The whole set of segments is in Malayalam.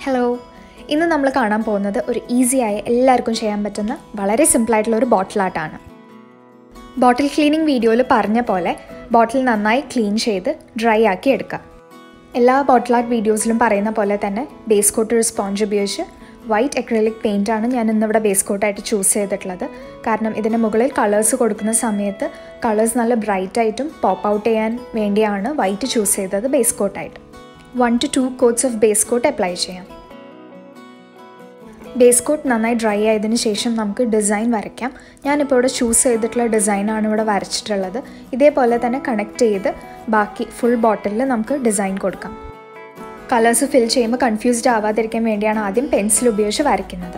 ഹലോ ഇന്ന് നമ്മൾ കാണാൻ പോകുന്നത് ഒരു ഈസിയായ എല്ലാവർക്കും ചെയ്യാൻ പറ്റുന്ന വളരെ സിമ്പിളായിട്ടുള്ള ഒരു ബോട്ടിൽ ആർട്ടാണ് ബോട്ടിൽ ക്ലീനിങ് വീഡിയോയിൽ പറഞ്ഞ പോലെ ബോട്ടിൽ നന്നായി ക്ലീൻ ചെയ്ത് ഡ്രൈ ആക്കി എടുക്കുക എല്ലാ ബോട്ടിൽ ആർട്ട് വീഡിയോസിലും പറയുന്ന പോലെ തന്നെ ബേസ് കോട്ട് ഒരു സ്പോഞ്ച് ഉപയോഗിച്ച് വൈറ്റ് അക്രലിക് പെയിൻ്റ് ആണ് ഞാൻ ഇന്നിവിടെ ബേസ് കോട്ടായിട്ട് ചൂസ് ചെയ്തിട്ടുള്ളത് കാരണം ഇതിന് മുകളിൽ കളേഴ്സ് കൊടുക്കുന്ന സമയത്ത് കളേഴ്സ് നല്ല ബ്രൈറ്റ് ആയിട്ടും പോപ്പ് ഔട്ട് ചെയ്യാൻ വേണ്ടിയാണ് വൈറ്റ് ചൂസ് ചെയ്തത് ബേസ് കോട്ടായിട്ട് one two two coats of base coat apply ചെയ്യാം ബേസ് കോട്ട് നന്നായി ഡ്രൈ ആയതിനു ശേഷം നമുക്ക് ഡിസൈൻ വരയ്ക്കാം ഞാനിപ്പോൾ ഇവിടെ ചൂസ് ചെയ്തിട്ടുള്ള ഡിസൈനാണ് ഇവിടെ വരച്ചിട്ടുള്ളത് ഇതേപോലെ തന്നെ കണക്ട് ചെയ്ത് ബാക്കി ഫുൾ ബോട്ടിലിൽ നമുക്ക് ഡിസൈൻ കൊടുക്കാം കളേഴ്സ് ഫിൽ ചെയ്യുമ്പോൾ കൺഫ്യൂസ്ഡ് ആവാതിരിക്കാൻ വേണ്ടിയാണ് ആദ്യം പെൻസിൽ ഉപയോഗിച്ച് വരയ്ക്കുന്നത്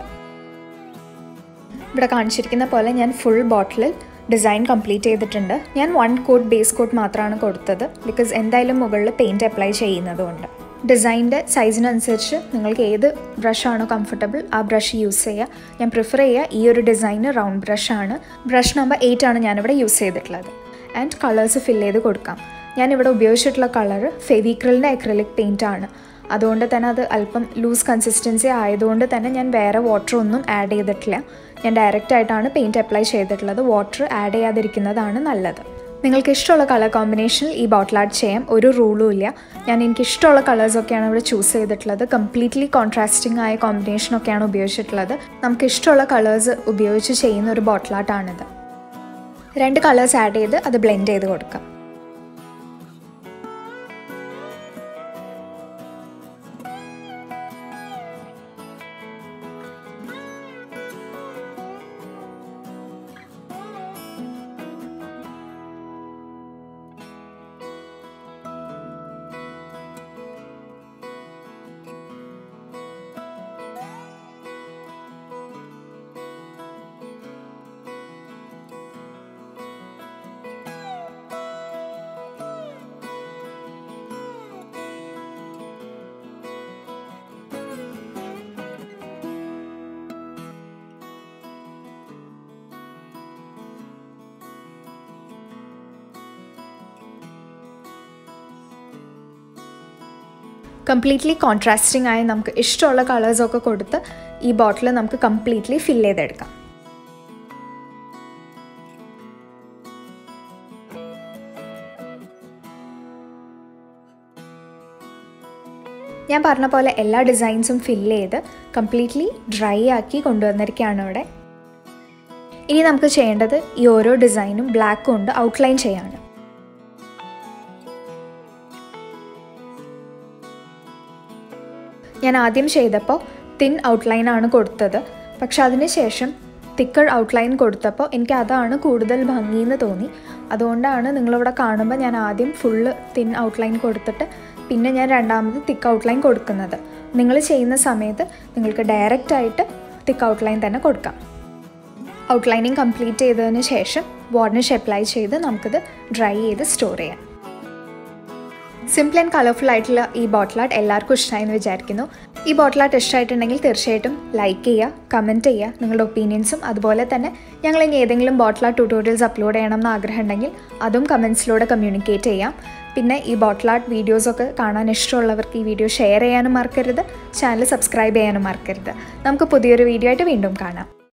ഇവിടെ കാണിച്ചിരിക്കുന്ന പോലെ ഞാൻ ഫുൾ ബോട്ടിലിൽ ഡിസൈൻ കംപ്ലീറ്റ് ചെയ്തിട്ടുണ്ട് ഞാൻ വൺ കോട്ട് ബേസ് കോട്ട് മാത്രമാണ് കൊടുത്തത് ബിക്കോസ് എന്തായാലും മുകളിൽ പെയിൻറ്റ് അപ്ലൈ ചെയ്യുന്നതുകൊണ്ട് ഡിസൈൻ്റെ സൈസിനനുസരിച്ച് നിങ്ങൾക്ക് ഏത് ബ്രഷാണോ കംഫർട്ടബിൾ ആ ബ്രഷ് യൂസ് ചെയ്യുക ഞാൻ പ്രിഫർ ചെയ്യുക ഈ ഒരു ഡിസൈന് റൗണ്ട് ബ്രഷാണ് ബ്രഷ് നമ്പർ എയ്റ്റ് ആണ് ഞാനിവിടെ യൂസ് ചെയ്തിട്ടുള്ളത് ആൻഡ് കളേഴ്സ് ഫിൽ ചെയ്ത് കൊടുക്കാം ഞാനിവിടെ ഉപയോഗിച്ചിട്ടുള്ള കളർ ഫെവിക്രലിൻ്റെ അക്രലിക് പെയിൻ്റ് ആണ് അതുകൊണ്ട് തന്നെ അത് അല്പം ലൂസ് കൺസിസ്റ്റൻസി ആയതുകൊണ്ട് തന്നെ ഞാൻ വേറെ വാട്ടർ ഒന്നും ആഡ് ചെയ്തിട്ടില്ല ഞാൻ ഡയറക്റ്റ് ആയിട്ടാണ് പെയിൻറ്റ് അപ്ലൈ ചെയ്തിട്ടുള്ളത് വാട്ടർ ആഡ് ചെയ്യാതിരിക്കുന്നതാണ് നല്ലത് നിങ്ങൾക്ക് ഇഷ്ടമുള്ള കളർ കോമ്പിനേഷനിൽ ഈ ബോട്ടിൽ ആർട്ട് ചെയ്യാം ഒരു റൂളും ഇല്ല ഞാൻ എനിക്ക് ഇഷ്ടമുള്ള കളേഴ്സൊക്കെയാണ് ഇവിടെ ചൂസ് ചെയ്തിട്ടുള്ളത് കംപ്ലീറ്റ്ലി കോൺട്രാസ്റ്റിംഗ് ആയ കോമ്പിനേഷനൊക്കെയാണ് ഉപയോഗിച്ചിട്ടുള്ളത് നമുക്ക് ഇഷ്ടമുള്ള കളേഴ്സ് ഉപയോഗിച്ച് ചെയ്യുന്ന ഒരു ബോട്ടിൽ ആർട്ടാണിത് രണ്ട് കളേഴ്സ് ആഡ് ചെയ്ത് അത് ബ്ലെൻഡ് ചെയ്ത് കൊടുക്കാം കംപ്ലീറ്റ്ലി കോൺട്രാസ്റ്റിംഗ് ആയി നമുക്ക് ഇഷ്ടമുള്ള കളേഴ്സൊക്കെ കൊടുത്ത് ഈ ബോട്ടിൽ നമുക്ക് കംപ്ലീറ്റ്ലി ഫിൽ ചെയ്തെടുക്കാം ഞാൻ പറഞ്ഞ പോലെ എല്ലാ ഡിസൈൻസും ഫില്ല് ചെയ്ത് കംപ്ലീറ്റ്ലി ഡ്രൈ ആക്കി കൊണ്ടുവന്നിരിക്കുകയാണ് ഇവിടെ ഇനി നമുക്ക് ചെയ്യേണ്ടത് ഈ ഓരോ ഡിസൈനും ബ്ലാക്ക് കൊണ്ട് ഔട്ട്ലൈൻ ചെയ്യാണ് ഞാൻ ആദ്യം ചെയ്തപ്പോൾ തിൻ ഔട്ട്ലൈൻ ആണ് കൊടുത്തത് പക്ഷെ അതിനുശേഷം തിക്കർ ഔട്ട്ലൈൻ കൊടുത്തപ്പോൾ എനിക്ക് അതാണ് കൂടുതൽ ഭംഗിയെന്ന് തോന്നി അതുകൊണ്ടാണ് നിങ്ങളിവിടെ കാണുമ്പോൾ ഞാൻ ആദ്യം ഫുള്ള് തിൻ ഔട്ട്ലൈൻ കൊടുത്തിട്ട് പിന്നെ ഞാൻ രണ്ടാമത് തിക്ക് ഔട്ട്ലൈൻ കൊടുക്കുന്നത് നിങ്ങൾ ചെയ്യുന്ന സമയത്ത് നിങ്ങൾക്ക് ഡയറക്റ്റ് ആയിട്ട് തിക്ക് ഔട്ട്ലൈൻ തന്നെ കൊടുക്കാം ഔട്ട്ലൈനിങ് കംപ്ലീറ്റ് ചെയ്തതിന് ശേഷം വാർണിഷ് അപ്ലൈ ചെയ്ത് നമുക്കിത് ഡ്രൈ ചെയ്ത് സ്റ്റോർ ചെയ്യാം സിമ്പിൾ ആൻഡ് കളർഫുൾ ആയിട്ടുള്ള ഈ ബോട്ടിൽ ആർട്ട് എല്ലാവർക്കും ഇഷ്ടമായെന്ന് വിചാരിക്കുന്നു ഈ ബോട്ടിൽ ആർട്ട് ഇഷ്ടമായിട്ടുണ്ടെങ്കിൽ തീർച്ചയായിട്ടും ലൈക്ക് ചെയ്യുക കമൻറ്റ് ചെയ്യുക നിങ്ങളുടെ ഒപ്പീനിയൻസും അതുപോലെ തന്നെ ഞങ്ങൾ ഇനി ഏതെങ്കിലും ബോട്ടിൽ ആർട്ട് ട്യൂട്ടോറിയൽസ് അപ്ലോഡ് ചെയ്യണം എന്ന് ആഗ്രഹം ഉണ്ടെങ്കിൽ അതും കമൻസിലൂടെ കമ്മ്യൂണിക്കേറ്റ് ചെയ്യാം പിന്നെ ഈ ബോട്ടിൽ ആർട്ട് വീഡിയോസൊക്കെ കാണാൻ ഇഷ്ടമുള്ളവർക്ക് ഈ വീഡിയോ ഷെയർ ചെയ്യാനും മറക്കരുത് ചാനൽ സബ്സ്ക്രൈബ് ചെയ്യാനും മറക്കരുത് നമുക്ക് പുതിയൊരു വീഡിയോ ആയിട്ട് വീണ്ടും കാണാം